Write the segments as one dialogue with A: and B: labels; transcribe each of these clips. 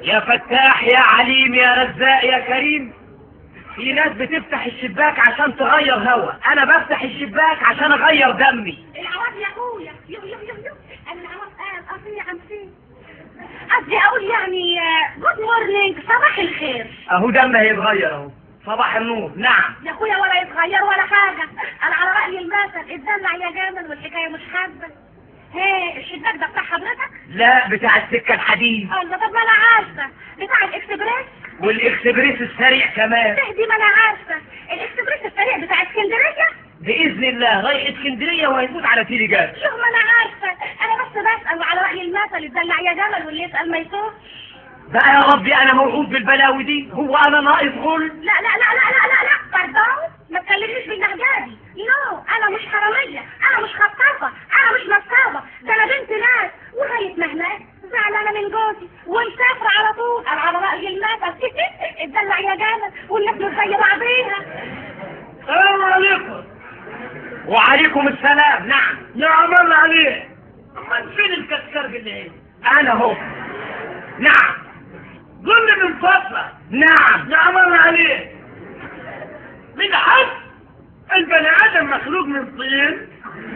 A: يا فتاح يا عليم يا رزاق يا كريم في ناس بتفتح الشباك عشان تغير هوا انا بفتح الشباك عشان اغير دمي
B: العوض يا اخويا يو يو يو يو انا العوض قال قصدي عن فين قصدي اقول يعني جود مورنينج صباح الخير
A: اهو دمي هيتغير اهو صباح النور نعم
B: يا اخويا ولا يتغير ولا حاجة انا على رأي المثل اتدلع يا جمل والحكاية مش حابة هي الشباك ده بتاع حضرتك؟
A: لا بتاع السكة الحديد
B: الله طب ما انا عارفة بتاع الاكسبريس
A: والاكسبريس السريع كمان
B: تهدي ما انا عارفة الاكسبريس السريع بتاع اسكندرية
A: باذن الله رايح اسكندريه وهيفوت على تيلي جاز
B: شوف ما انا عارفة انا بس بسأل على رأي المثل اتدلع يا جمل واللي يسأل ما يتوه
A: بقى يا ربي انا موعود بالبلاوي دي هو انا ناقص غل
B: لا لا لا لا لا لا لا باردون ما تكلمنيش باللهجة دي نو انا مش حرامية انا مش خطافة انا مش نصابة ده انا بنت ناس وغاية مهناك زعلانة من جوزي ومسافرة على طول انا على رأي المثل اتدلع يا جمل والناس مش زي بعضيها
C: السلام عليكم
A: وعليكم السلام نعم
C: نعم الله عليك امال فين الكسكر بالليل
A: انا هو نعم
C: قل لي من فضلك
A: نعم
C: نعم الله عليك من حد البني ادم مخلوق من طين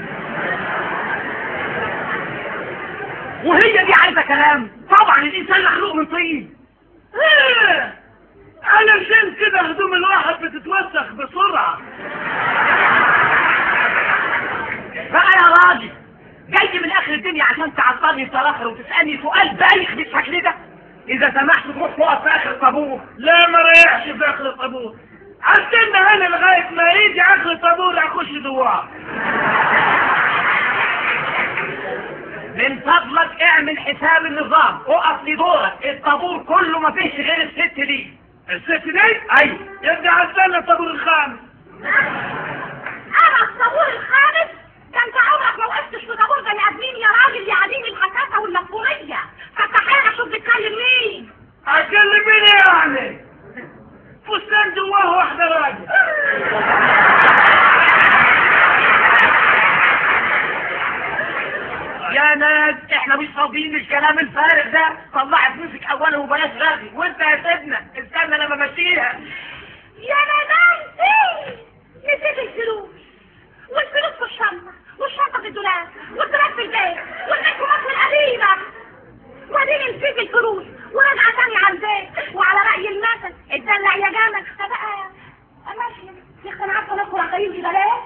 A: وهي دي عايزه كلام طبعا الانسان مخلوق من طين
C: ايه علشان كده هدوم الواحد بتتوسخ بسرعة
A: بقى يا راجل جاي من اخر الدنيا عشان تعطلني صراحه وتسالني سؤال بايخ بالشكل ده اذا سمحت تروح تقف في اخر طابور
C: لا ما ريحش في اخر الطابور استنى انا لغاية ما يجي اخر الطابور اخش دوار
A: من فضلك اعمل حساب النظام اقف لدورك الطابور كله ما فيش غير الست دي
C: الست دي
A: ايوه
C: يبقى استنى الطابور الخامس
B: انا الطابور الخامس ده انت عمرك ما وقفتش في طابور بني ادمين يا راجل يا عديم الحساسه والمسؤوليه فتحينا شوف بتكلم مين
C: اتكلم مين يعني فستان جواه واحدة راجل
A: يا ناس احنا مش فاضيين الكلام الفارغ ده طلعت فلوسك اولا وبلاش غالي وانت يا سيدنا استنى لما امشيها
B: يا نانسي نسيت الفلوس والفلوس في الشنطة والشنطة في الدولاب والدولاب في البيت والميكروبات القديمة وبعدين نسيت الفلوس وراجعة تاني على البيت وعلى رأي المثل اتدلع يا جمل فبقى ماشية يا اخي انا عارفة ندخل على طريق كده ليه؟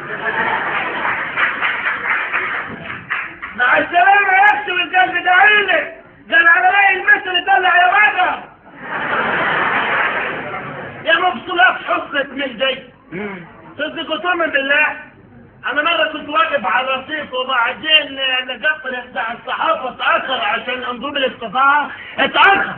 C: مع السلامة يا اختي والقلب ده عينك ده انا على رأي المثل دلع يا راجل يا مبسوطات حصلت من دي صدق وتؤمن بالله انا مرة كنت واقف على الرصيف وبعدين القطر بتاع الصحافة اتأخر عشان انظوم الاستطاعة اتأخر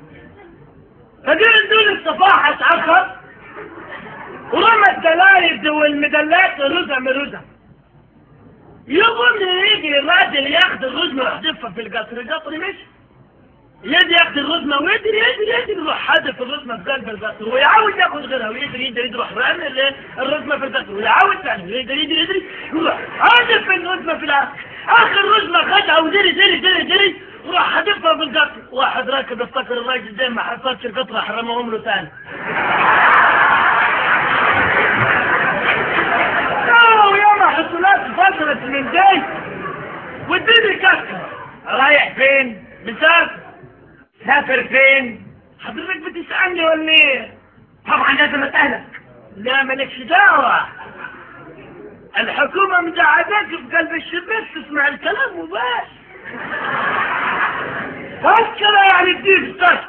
C: فجينا ندول الاستطاعة اتأخر ورمى الدلايد والمدلات رزم رزم يظن يجي الراجل ياخد الرزمة ويحدفها في القطر القطر مشي يجي ياخد الرزمة ويجري يجري يجري يروح حادف الرزمة في قلب القطر ويعاود ياخد غيرها ويجري يجري يجري يروح رامي ال- الرزمة في القطر ويعاود ثاني يجري يجري يجري يروح حادف الرزمة في الآخر آخر رزمة خدها وجري جري جري جري وراح حادفها في القطر واحد راكب افتكر الراجل زي ما حصلش القطر راح رماهم له ثاني أوه يا ما حصلات فترة من دي واديني كسر
A: رايح فين
C: مسافر
A: سافر فين
C: حضرتك بتسألني ولا ايه؟
A: طبعا لازم اسالك
C: لا مالكش دعوة الحكومة مقعداك في قلب الشباك تسمع الكلام وبس فكر يعني تجيب